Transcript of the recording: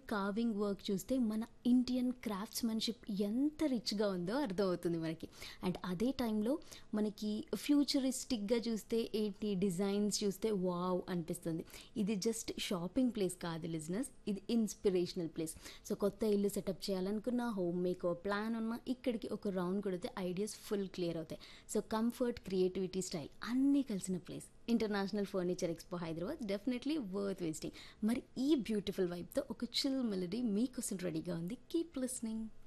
carving work చూస్తే మన Indian craftsmanship ఎంత రిచ్గా ఉందో అర్థమవుతుంది మనకి అండ్ అదే టైంలో మనకి ఫ్యూచరిస్టిక్గా చూస్తే ఏంటి డిజైన్స్ చూస్తే వావ్ అనిపిస్తుంది ఇది జస్ట్ షాపింగ్ ప్లేస్ కాదు లిజినెస్ ఇది ఇన్స్పిరేషనల్ ప్లేస్ సో కొత్త ఇల్లు సెటప్ చేయాలనుకున్న హోమ్ మేక్ ప్లాన్ ఉన్న ఇక్కడికి ఒక రౌండ్ కొడితే ఐడియాస్ ఫుల్ క్లియర్ అవుతాయి సో కంఫర్ట్ క్రియేటివిటీ స్టైల్ అన్నీ కలిసిన place international furniture expo Hyderabad definitely worth visiting మరి ఈ బ్యూటిఫుల్ వైబ్తో ఒక చిల్ మెలడీ మీకోసం రెడీగా ఉంది కీప్ లిస్నింగ్